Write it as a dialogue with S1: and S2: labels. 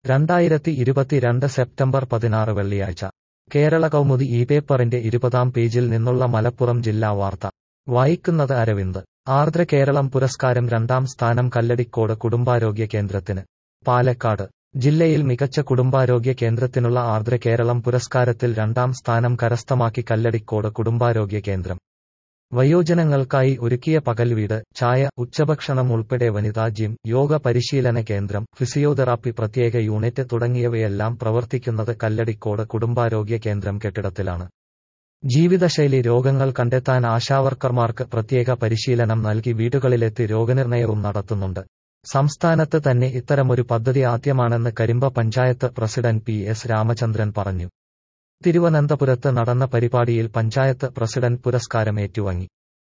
S1: രണ്ടായിരത്തി ഇരുപത്തിരണ്ട് സെപ്റ്റംബർ പതിനാറ് വെള്ളിയാഴ്ച കേരള കൗമുദി ഈ പേപ്പറിന്റെ ഇരുപതാം പേജിൽ നിന്നുള്ള മലപ്പുറം ജില്ലാ വാർത്ത വായിക്കുന്നത് അരവിന്ദ് ആർദ്ര കേരളം പുരസ്കാരം രണ്ടാം സ്ഥാനം കല്ലടിക്കോട് കുടുംബാരോഗ്യ കേന്ദ്രത്തിന് പാലക്കാട് ജില്ലയിൽ മികച്ച കുടുംബാരോഗ്യ കേന്ദ്രത്തിനുള്ള ആർദ്ര കേരളം പുരസ്കാരത്തിൽ രണ്ടാം സ്ഥാനം കരസ്ഥമാക്കി കല്ലടിക്കോട് കുടുംബാരോഗ്യ കേന്ദ്രം വയോജനങ്ങൾക്കായി ഒരുക്കിയ പകൽ വീട് ചായ ഉച്ചഭക്ഷണം ഉൾപ്പെടെ വനിതാ ജിം യോഗ പരിശീലന കേന്ദ്രം ഫിസിയോതെറാപ്പി പ്രത്യേക യൂണിറ്റ് തുടങ്ങിയവയെല്ലാം പ്രവർത്തിക്കുന്നത് കല്ലടിക്കോട് കുടുംബാരോഗ്യ കേന്ദ്രം കെട്ടിടത്തിലാണ് ജീവിതശൈലി രോഗങ്ങൾ കണ്ടെത്താൻ ആശാവർക്കർമാർക്ക് പ്രത്യേക പരിശീലനം നൽകി വീടുകളിലെത്തി രോഗനിർണയവും നടത്തുന്നുണ്ട് സംസ്ഥാനത്ത് തന്നെ ഇത്തരമൊരു പദ്ധതി ആദ്യമാണെന്ന് Karimba panchayat president P S Ramachandran പറഞ്ഞു തിരുവനന്തപുരത്ത് നടന്ന പരിപാടിയിൽ പഞ്ചായത്ത് പ്രസിഡന്റ് പുരസ്കാരം ഏറ്റുവാങ്ങി